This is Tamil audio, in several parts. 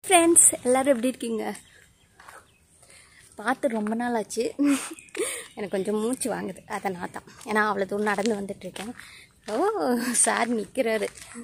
ஃப்ரெண்ட்ஸ் எல்லோரும் எப்படி இருக்கீங்க பார்த்து ரொம்ப நாள் ஆச்சு எனக்கு கொஞ்சம் மூச்சு வாங்குது அதனால் தான் ஏன்னா அவ்வளோ தூரம் நடந்து வந்துட்டுருக்கேன் ஓ சார் நிற்கிறாரு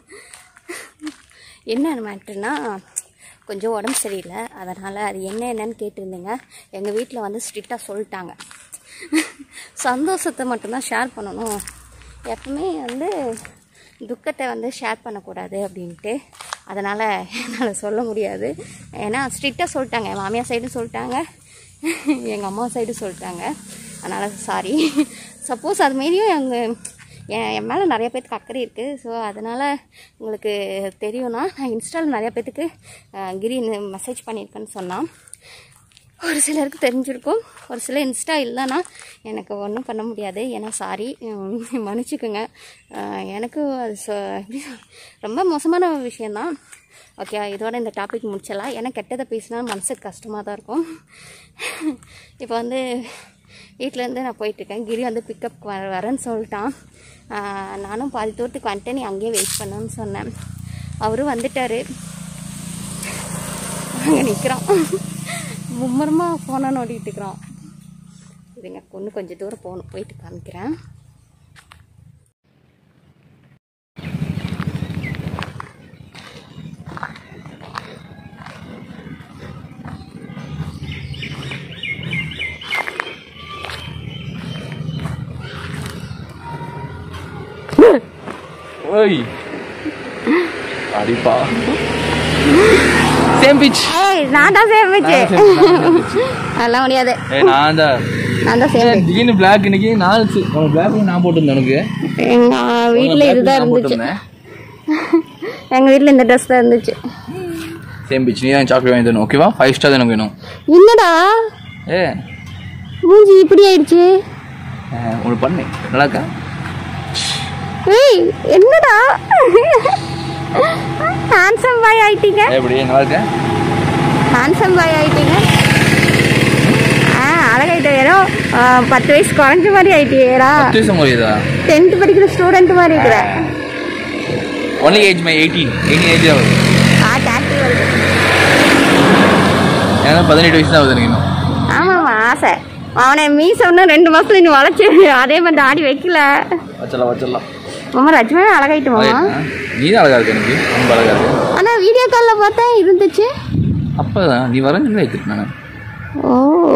என்ன மேட்ருனா கொஞ்சம் உடம்பு சரியில்லை அதனால் அது என்ன என்னன்னு கேட்டிருந்தேங்க எங்கள் வீட்டில் வந்து ஸ்ட்ரிக்டாக சொல்லிட்டாங்க சந்தோஷத்தை மட்டும்தான் ஷேர் பண்ணணும் எப்பவுமே வந்து துக்கத்தை வந்து ஷேர் பண்ணக்கூடாது அப்படின்ட்டு அதனால் என்னால் சொல்ல முடியாது ஏன்னா ஸ்ட்ரிக்டாக சொல்லிட்டாங்க என் மாமியார் சைடும் சொல்லிட்டாங்க எங்கள் அம்மா சைடும் சொல்லிட்டாங்க அதனால் சாரி சப்போஸ் அது மாரியும் எங்கள் என் என் மேலே நிறைய பேத்துக்கு அக்கறை இருக்குது ஸோ அதனால் உங்களுக்கு தெரியும்னா நான் இன்ஸ்டாவில் நிறைய பேத்துக்கு அஹ், கிரி மெசேஜ் பண்ணியிருக்கேன்னு சொன்னான் ஒரு சிலருக்கு தெரிஞ்சிருக்கும் ஒரு சில இன்ஸ்டா இல்லைன்னா எனக்கு ஒன்றும் பண்ண முடியாது ஏன்னா சாரி மன்னிச்சுக்குங்க அஹ் எனக்கு அது சொ- எப்படி சொல்- ரொம்ப மோசமான விஷயந்தான் ஓகே இதோட இந்த டாபிக் முடிச்சிடலாம் ஏன்னா கெட்டதை பேசினா மனசுக்கு கஷ்டமாக தான் இருக்கும் இப்போ வந்து வீட்டிலேருந்து நான் போயிட்டுருக்கேன் கிரி வந்து பிக்கப் வர வரேன்னு சொல்லிட்டான் அஹ் நானும் பாதி தூரத்துக்கு வந்துட்டு நீ அங்கேயே வெயிட் பண்ணுன்னு சொன்னேன் அவரும் வந்துட்டார் அங்கே நிற்கிறான் மும்மரமாக ஃபோனை நோண்டிட்டு இருக்கிறான் இதுங்க பொண்ணு கொஞ்சம் தூரம் போகணும் போயிட்டு காமிக்கிறேன் ஓய் அடிப்பா சேம் பிச் ஏய் நான் தான் சேமிச்சு அதெல்லாம் முடியாது ஏய் நான் தான் நான் தான் சேமிச்சு திடீர்னு பிளாக் இன்னைக்கு நாலு சி- உனக்கு பிளாக் நான் போட்டிருந்தேன் உனக்கு எங்கள் வீட்டில் இதுதான் நான் இருந்துச்சு போட்டிருந்தேன் எங்கள் வீட்டில் இந்த ட்ரெஸ் தான் இருந்துச்சு சேம் பிச் நீ தான் சாக்லேட் வாங்கி தரணும் ஓகேவா ஃபைவ் ஸ்டார் எனக்கு வேணும் என்னடா ஏ மூஞ்சி இப்படி ஆயிடுச்சு உனக்கு பண்ணு நல்லா இருக்கா ஏய் என்னடா ஹான்சம் பாய் ஆயிட்டீங்க எப்படி நல்லா இருக்கா ஹான்சம் பாய் ஆயிட்டீங்க ஆ அழகாயிட்ட ஏதோ ஆ, பத்து வயசு குறைஞ்ச மாதிரி ஆயிட்டியேடா பத்து வருஷம் முடியுதா டென்த் படிக்கிற ஸ்டூடெண்ட் மாதிரி இருக்கிற only age my eighteen eighteen age ஆகுது ஆ டாக்டர் வருது ஏன்னா பதினெட்டு வயசு தான் ஆகுது எனக்கு இன்னும் ஆமாம்மா ஆசை அவனை மீச ஒன்று ரெண்டு மாதத்துல நீ வளைச்சு அதே மாதிரி தாடி வைக்கல வச்சிடலாம் வச்சிடலாம் மாமா ரஜ்மே அழகாயிட்டு மாமா நீ தான் அழகா இருக்கு எனக்கு ரொம்ப அழகா இருக்கு ஆனால் வீடியோ காலில் பார்த்தா இருந்துச்சு அப்பதான் நீ வரஞ்சு வைக்கிறேன் நான் ஓ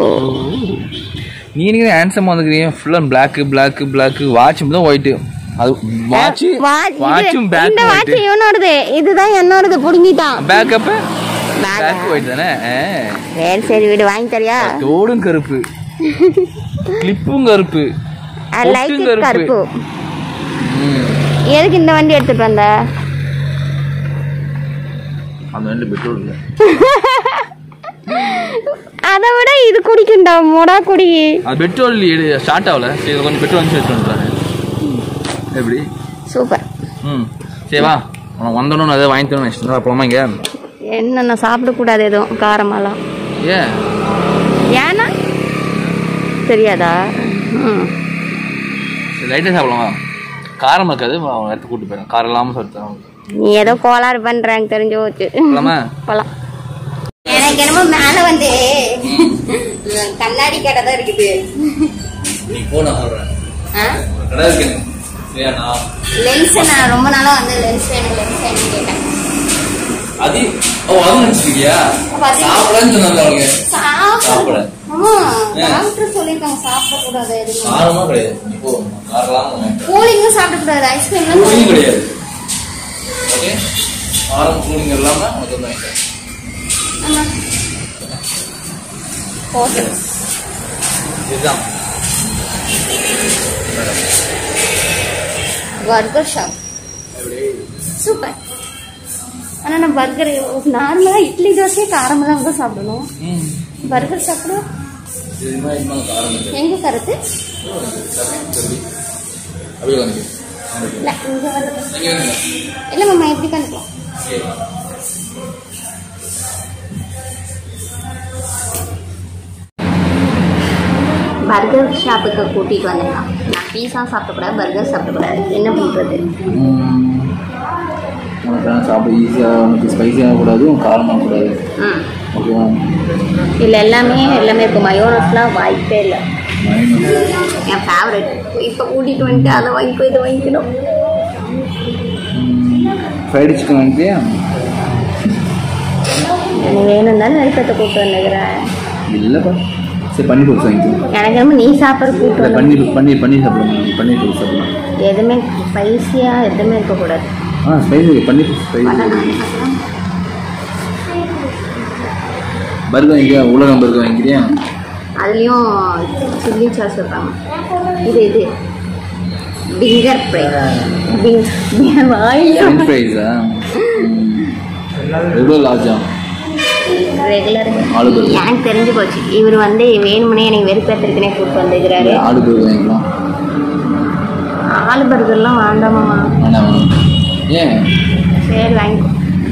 நீ எனக்கு ஹேண்ட்ஸமாக வந்துக்கிறீங்க full and black black black watch தான் ஒயிட்டு அது வாட்ச் வா- இது- வாட்சும் பேக் இந்த வாட்ச் ஒயிட் இவனோடது இதுதான் என்னோடது புடுங்கிட்டான் பேக்கப் Back பேக் ஒயிட் தானே ஆ. சரி சரி வீடு வாங்கி தரியா தோடும் கருப்பு கிளிப்பும் கருப்பு ஐ லைக் ஒட்டும் இட் கருப்பு ம். எதுக்கு இந்த வண்டி எடுத்துட்டு வந்த அந்த ரெண்டு பெட்ரோல் இல்லை அதை விட இது குடிக்குண்டா மொடா குடி அது பெட்ரோல் ஸ்டார்ட் ஆகல சரி கொஞ்சம் பெட்ரோல் வந்து எடுத்து வந்துட்டாரு எப்படி சூப்பர் ம் சரி வா உனக்கு வந்தோன்னு அதை வாங்கி தரணும் நினச்சிட்டு போலாமா இங்கே என்னென்ன சாப்பிடக்கூடாது எதுவும் காரமெல்லாம் ஏன் ஏன்னா தெரியாதா ம் சரி லைட்டாக சாப்பிடலாம் வா. காரம் இருக்காது வா, அவன் எடுத்து கூட்டு போயிடும் காரம் இல்லாமல் சொல்லித்தரோம் நீ ஏதோ கோளாறு பண்றாங்க தெரிஞ்சு போச்சு போலாமா போலாம் எனக்கு என்னமோ மேல வந்து கண்ணாடி கடை தான் இருக்குது நீ போன சொல்கிறேன் கடை இருக்கு சரியா நான் லென்ஸ் நான் ரொம்ப நாளா வந்து லென்ஸ் வேணும் லென்ஸ் வேணும் கேட்டேன் அது ஓ அது நினச்சிருக்கியா அப்ப அது- சாப்பிடன்னு சொன்னாங்க அவங்க சாப்பிட சாப்பிட ஆமா ஏன்? டாக்டர் சொல்லிருக்காங்க சாப்பிடக்கூடாது எதுவும் காரமாக கிடையாது நீ போ காரலாம் கூலிங்கும் சாப்பிடக்கூடாது ஐஸ்கிரீம் கூலிங் கிடையாது ஓகே காரம் கூலிங் இல்லாமல் உனக்கு வந்து வாங்கிட்டேன் ஆமா ஓகே இதுதான் பர்கர் ஷாப் சூப்பர் ஆனா நான் பர்கர் நார்மலா இட்லி தோசை காரமெல்லாம் தான் சாப்பிடணும் ம் பர்கர் சாப்பிட இது மாதிரி இன்னும் காரம் இருக்கு எங்க கருத்து அப்படியே வந்து இல்ல இங்க வந்து நீங்கள் வந்து இல்ல மாமா எப்படி கண்டுக்கலாம் சரி பர்கர் ஷாப்புக்கு கூட்டிட்டு வந்தேன் நான் பீஸா சாப்பிடக்கூடாது பர்கர் சாப்பிடக்கூடாது என்ன பண்றது உனக்கு வேணா சாப்பிட ஈஸியாக உனக்கு ஸ்பைஸியாக கூடாது உனக்கு காரமாக கூடாது ம் ஓகேவா இதில் எல்லாமே எல்லாமே இருக்கும் மயோனஸ்லாம் வாய்ப்பே இல்லை மைனஸ் என் ஃபேவரட் இப்போ கூட்டிகிட்டு வந்துட்டு அதை வாங்கிக்கோ இதை வாங்கிக்கணும் ஃப்ரைடு சிக்கன் வாங்கிட்டியா எனக்கு வேணும் தானே நெருக்கத்தை கூப்பிட்டு வந்துக்கிறேன் இல்லைப்பா சரி பன்னீர் ரோஸ் வாங்கிக்கோ எனக்கு என்னமோ நீ சாப்பிட்ற கூப்பிட்டு இல்லை வந்து பன்னீர் பன்னீர் பன்னீர் சாப்பிடலாம் பன்னீர் ரோஸ் சாப்பிடலாம் எதுவுமே ஸ்பைசியாக எதுவுமே இருக்கக்கூடாது ஆ ஸ்பைசி பன்னீர் ஸ்பைசி பர்கர் வாங்கிக்கியா உலகம் பர்கர் வாங்கிக்கிறியா அதுலேயும் சில்லி சாஸ் வைப்பாங்க இது இது பிங்கர் ஃப்ரை பிங் வாயில் ஃப்ரெஞ்ச் ஃப்ரைஸா எவ்வளோ லார்ஜா ரெகுலர் ஆளு burger. எனக்கு தெரிஞ்சு போச்சு இவர் வந்து வேணும்னே எனக்கு வெறுப்பேற்றிருக்குனே கூப்பிட்டு வந்துக்கிறாரு ஆடு பர்கர் வாங்கிக்கலாம் ஆலு பர்கர்லாம் வேண்டாமாம்மா வேணாம் வேணாம் ஏன் சரி வாங்கிக்கோ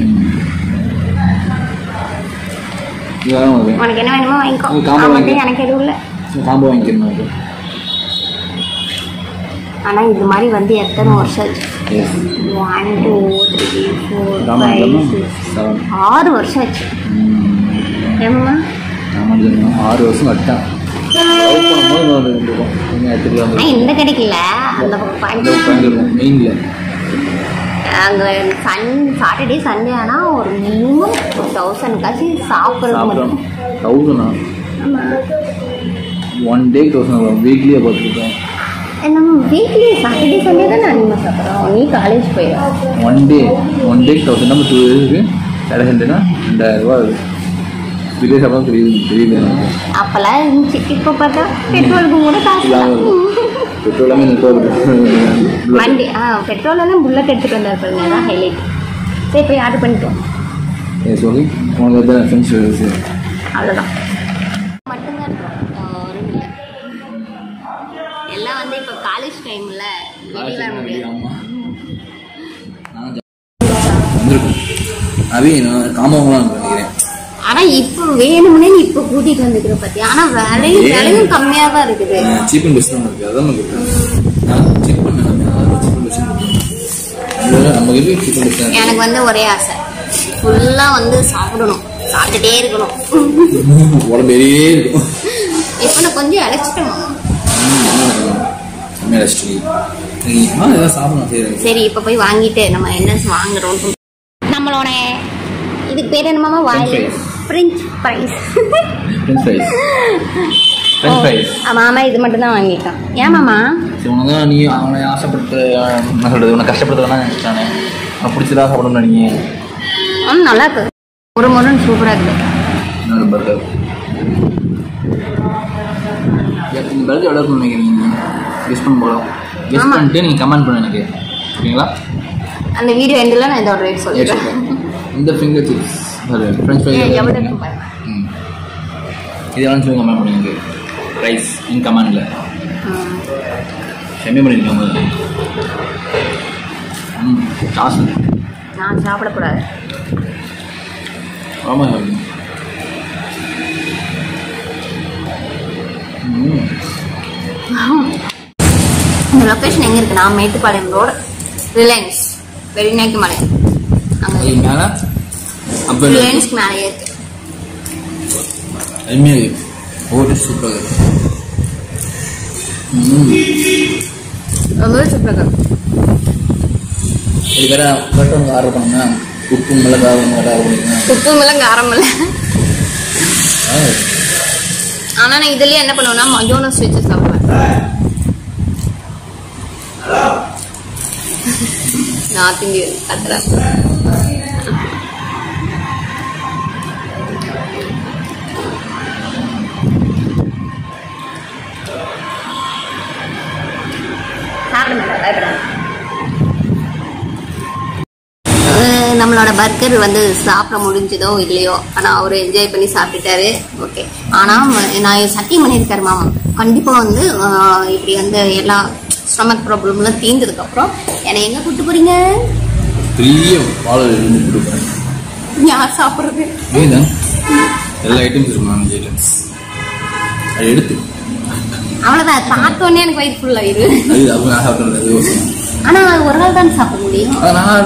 இது வேணாம் உனக்கு உனக்கு என்ன வேணுமோ வாங்கிக்கோ அது காம்போ ஆமாம் வாங்கி. எனக்கு எதுவும் இல்லை காம்போ வாங்கிக்கணும் அது ஆனால் இது மாதிரி வந்து எத்தனை வருஷம் ஆச்சு yes one two three four five Ramanujam six seven ஆறு வருஷம் ஆச்சு ஏமாம்மா ராமானுஜம் ஆறு வருஷம் கட்டான் லவ் பண்ணும்போது இன்னொரு ரெண்டு இருக்கும் நீங்கள் எடுத்துக்கலாம் ஆனால் இந்த கிடைக்கல அந்த பக்கம் இந்த பாயிண்ட் உட்காந்துருக்கும் மெயினில் அங்கே சன் சாட்டர்டே சண்டே ஆனால் ஒரு மினிமம் ஒரு தௌசண்ட்காச்சும் சாப்பிட்றது சாப்பிட்றோம் மட்டும் தௌசண்டா ஆமாம் ஒன் டே தௌசண்ட் வரும் வீக்லியே பார்த்துருக்கோம் நம்ம வீக்லி சாட்டர்டே சண்டே தான் அதிகமாக சாப்பிட்றோம் நீ காலேஜ் போயிடும் one day one day thousand நம்ம டூ இயர்ஸுக்கு சாட்டர்டே சண்டேனா ரெண்டாயிரம் ரூபா ஆகுது வெளியே சாப்பிட தெரியுது தெரியுது எனக்கு அப்போல்லாம் இருந்துச்சு இப்போ பார்த்தா பெட்ரோலுக்கு கூட காசு இல்லாமல் இருக்கும் பெட்ரோல் எல்லாமே நிறுத்த வண்டி ஆ பெட்ரோல் எல்லாம் புல்லட் எடுத்துகிட்டு வந்தார் பாருங்க அதான் ஹைலைட் சரி போய் ஆர்டர் பண்ணிட்டோம் ஏ சொல்லி உனக்கு எதாவது ஃப்ரெண்ட்ஸ் அவ்வளோதான் மட்டும்தான் இருக்கிறோம் ஒரு இல்லை எல்லாம் வந்து இப்போ காலேஜ் டைமில் வெளியே வர முடியாது வந்திருக்கும் அவி நான் காமங்களாம் நினைக்கிறேன் ஆனால் இப்போ வேணும்னே நீ இப்போ கூட்டிகிட்டு வந்துக்கிற பற்றி ஆனால் விலையும் விலையும் கம்மியாக தான் இருக்குது சீப் அண்ட் பெஸ்ட் தான் இருக்கு அதான் நமக்கு நான் செக் பண்ணேன் சீப் அண்ட் பெஸ்ட் நம்ம கிட்ட சீப் அண்ட் பெஸ்ட் எனக்கு வந்து ஒரே ஆசை ஃபுல்லாக வந்து சாப்பிடணும் சாப்பிட்டுட்டே இருக்கணும் உடம்பு எரியே இருக்கும் இப்போ நான் கொஞ்சம் இழைச்சிட்டோம் செம்மையா ரசிச்சு நீ ஆ ஏதாவது சாப்பிடலாம் சரி சரி இப்போ போய் வாங்கிட்டு நம்ம என்ன வாங்குறோம் நம்மளோட இதுக்கு பேர் என்னமாமா வாயில் fries. French fries French fries French fries மாமா இது மட்டும் தான் வாங்கிட்டான் ஏன் மாமா சரி உனக்கு தான் நீ அவனை ஆசைப்பட்டு என்ன சொல்றது உன்னை கஷ்டப்படுத்த வேணாம் நினச்சிட்டானே அவனை பிடிச்சதா சாப்பிடணும்னு நினைக்கிறேன் ம் நல்லா இருக்கு ஒரு முருன்னு சூப்பராக இருக்குது என்னோட பர்கர் இந்த பர்கர் எவ்வளோ இருக்கும்னு நினைக்கிறீங்க கெஸ் பண்ண போகலாம் கெஸ் ஆமா. பண்ணிட்டு நீங்கள் கமெண்ட் பண்ணு எனக்கு ஓகேங்களா அந்த வீடியோ எண்டில் நான் இதோட ரேட் சொல்லிடுறேன் இந்த ஃபிங்கர் சிப்ஸ் ஃப்ரெஞ்ச் ஃப்ரை ஏன், எவ்வளோ இருக்கு பாருங்க. ம் இது எவ்வளோன்னு சொல்லி கமெண்ட் பண்ணுங்க ரைஸ் இன் கமெண்டில் ம். செம்மி பண்ணியிருக்கோம் ம் காசு நான் சாப்பிடக்கூடாது ஆமாம் இருக்கும் ம் இந்த லொக்கேஷன் எங்கே இருக்குன்னா மேட்டுப்பாளையம் ரோடு ரிலையன்ஸ் வெறிநாய்க்கு மலை அங்கே அது மேலே அப்போ ரிலையன்ஸ்க்கு மேலேயே இருக்கு அருமையாக இருக்கு ஓட்டு சூப்பராக இருக்கு ம் ரொம்பவே சூப்பராக இருக்கு இது வேற கரெக்டாக ஆர்டர் பண்ணுங்க உப்பு மிளகா வேறு ஆர்டர் பண்ணிங்க உப்பு மிளகு காரம் இல்லை ஆனால் நான் இதுலயே என்ன பண்ணுவேன்னா மஜோனஸ் வச்சு சாப்பிடுவேன் நார்த் இந்தியன் கத்துறேன் சாப்பிட மாட்டேன் பயப்படாத அஹ் நம்மளோட பர்கர் வந்து சாப்பிட முடிஞ்சதோ இல்லையோ ஆனால் அவர் என்ஜாய் பண்ணி சாப்பிட்டுட்டாரு ஓகே ஆனால் நான் சத்தியம் பண்ணியிருக்காரு மாமா கண்டிப்பாக வந்து அஹ், இப்படி வந்து எல்லா ஸ்டொமக் ப்ராப்ளம்லாம் தீர்ந்ததுக்கப்புறம் என்னை எங்கே கூப்பிட்டு போறீங்க பெரிய பால் இருந்து கொடுப்பேன் யார் சாப்பிட்றது ஏதான் எல்லா ஐட்டம்ஸ் இருக்கும் நாலஞ்சு ஐட்டம்ஸ் அது எடுத்து அவ்வளோதான் பார்த்தோன்னே எனக்கு வயிறு ஃபுல் ஆயிரு அது அப்போ நான் சாப்பிட்றது அது ஓகே ஆனால் ஒரு நாள் தான் சாப்பிட முடியும் அதை நான்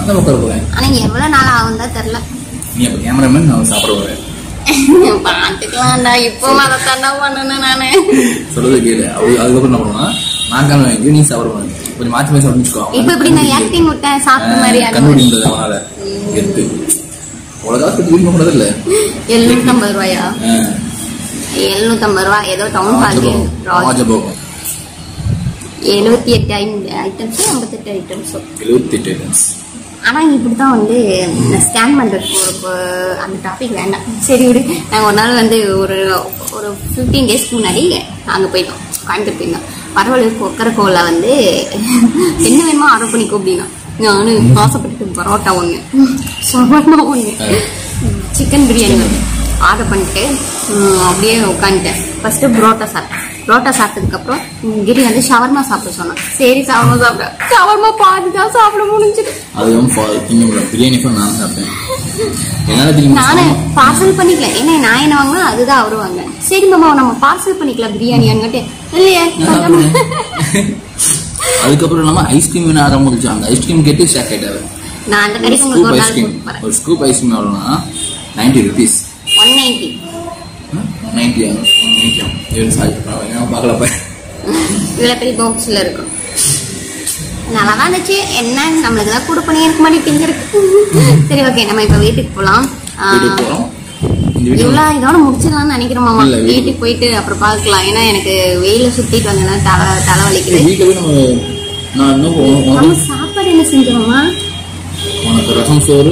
நான் தான் உட்கார போறேன் ஆனா எவ்வளவு நாள் ஆகும் தான் தெரியல நீ அப்ப கேமராமேன் நான் சாப்பிட போறேன் பாத்துக்கலாம்டா இப்போ அதை தண்டா பண்ணணும் நானு சொல்றது கேளு அது அதுக்கப்புறம் என்ன பண்ணுவோம் நான் கேமரா வாங்கி நீ சாப்பிட போறேன் கொஞ்சம் மாற்றி மாற்றி சொல்லிச்சுக்கோ இப்ப இப்படி நான் ஆக்டிங் விட்டேன் சாப்பிட்ட மாதிரி அந்த மாதிரி. கண்டுபிடிந்தது அவனால எடுத்து உலகாக திரும்பி கூடாது இல்ல எழுநூத்தம்பது ரூபாயா எழுநூத்தம்பது ரூபா ஏதோ டவுன் பார்க்கிங் ராஜபோகம் எழுபத்தி எட்டு ஐட்டம்ஸ் ஐம்பத்தெட்டு ஐட்டம்ஸோ எழுபத்தி எட்டு ஐட்டம்ஸ் ஆனா இப்படிதான் வந்து ஸ்கேன் பண்றதுக்கு ஒரு ஒரு- அந்த டாபிக் வேண்டாம் சரி விடு நாங்க ஒரு நாள் வந்து ஒரு ஒரு ஃபிஃப்டீன் டேஸ்க்கு முன்னாடி அங்க போயிட்டோம் கோயம்புத்தூர் போயிருந்தோம் பரவாயில்ல கொக்கரக்கோல வந்து என்ன வேணுமோ ஆர்டர் பண்ணிக்கோ அப்படின்னா நானு ஆசைப்பட்டு பரோட்டா ஒன்று சவர்மா ஒன்று சிக்கன் பிரியாணி ஒன்று ஆர்டர் பண்ணிட்டு ம், அப்படியே உட்காந்துட்டேன் ஃபர்ஸ்ட் புரோட்டா சாப்பிட்டேன் புரோட்டா சாப்பிட்டதுக்கப்புறம் ம், கிரி வந்து ஷவர்மா சாப்பிட சொன்னான் சரி ஷவர்மா சாப்பிட்டேன் ஷவர்மா பாதி தான் சாப்பிட முடிஞ்சுது அதுவும் ஃபால் திங்க பிரியாணி ஃபுல் நான் சாப்பிட்டேன் என்னால தெரியுமா நானு பார்சல் பண்ணிக்கல ஏன்னா நான் என்ன வாங்கினா அதுதான் அவரு வாங்க சரி மாமா நம்ம பார்சல் பண்ணிக்கலாம் பிரியாணி அங்கிட்டு இல்லையே கொஞ்சம் அதுக்கப்புறம் இல்லாம ஐஸ்கிரீம் வேணும் ஆரம்பிச்சு அந்த ஐஸ்கிரீம் கேட்டு ஷேக் ஆயிட்டாரு நான் அந்த கடைக்கு ஸ்கூப் உங்களுக்கு ஒரு நாள் ஐஸ்கிரீம் கூட்டிட்டு போறேன் ஒரு ஸ்கூப் ஐஸ்கிரீம் எவ்வளோனா ninety rupees one ninety ninety ninety ஏழு சாப்பிட்டு பார்க்கலப்ப இதுல பெரிய பாக்ஸ்ல இருக்கும் நல்லா தான் இருந்துச்சு என்ன நம்மளுக்கு தான் கூட பண்ணி இருக்க மாட்டேங்க இருக்கு சரி ஓகே நம்ம இப்ப வீட்டுக்கு போலாம் ஆஹ், வீட்டுக்கு போகிறோம் இந்த வீடியோ இவ்வளோ இதோட முடிச்சிடலாம்னு நினைக்கிறேன் மாமா இல்ல, வீட்டுக்கு வீட்டுக்கு போயிட்டு அப்புறம் பார்க்கலாம் ஏன்னா எனக்கு வெயில சுத்திட்டு வந்தேன்னா தலை தலை வலிக்குது வீட்டில் போய் நம்ம நான் இன்னும் உன- நம்ம உனக்கு சாப்பாடு என்ன செஞ்சோமா உனக்கு ரசம் சோறு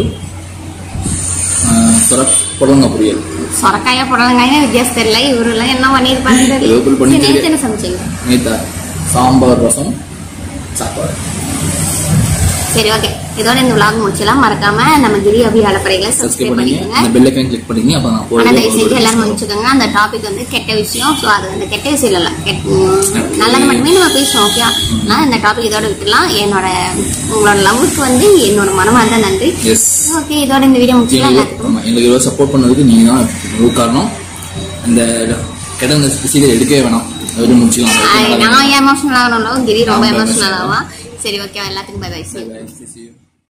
சுர புடலங்க பொரியல் சொரக்காயா புடலங்காயா வித்தியாசம் தெரியல இவரு எல்லாம் என்ன பண்ணிருப்பாங்க ஏதோ இப்படி பண்ணி நேற்று தெரியல. என்ன சமைச்சீங்க நேத்தா சாம்பார் ரசம் சாப்பாடு சரி ஓகே இதோட இந்த விளாக் முடிச்சலாம் மறக்காம நம்ம கிரி அபி அலப்பறைகளை சப்ஸ்கிரைப் சப்ஸ்கிரைப் பண்ணீங்க பண்ணிக்கோங்க அந்த பெல் ஐக்கன் கிளிக் பண்ணீங்க அப்போ நான் ஆனா போடுறது தயவு செஞ்சு உங்களுக்கு எல்லாரும் வரும். முடிச்சுக்கோங்க அந்த டாபிக் வந்து கெட்ட விஷயம் ஸோ அது வந்து கெட்ட விஷயம் இல்ல கெட்- உம், நல்லது மட்டுமே நம்ம பேசுவோம் ஓகே நான் இந்த டாபிக் இதோட விட்டுலாம் என்னோட உங்களோட லவ்வுக்கு வந்து என்னோட மனமார்ந்த நன்றி எஸ் ஓகே இதோட இந்த வீடியோ முடிச்சுக்கலாம் எங்களுக்கு எல்லாத்துக்கும் ஆமா, எங்களுக்கு இவ்வளோ சப்போர்ட் பண்ணதுக்கு நீங்கள் தான் முழு காரணம் இந்த கிடந்த சீரியல் எடுக்கவே வேணாம் அது முடிச்சுக்கலாம் ஆஹ் நான் எமோஷனல் ஆகணும்ல கிரி ரொம்ப ஆமா, எமோஷனல் emotional ஆகும் சரி ஓகே எல்லாத்துக்கும் பை பை Bye, bye.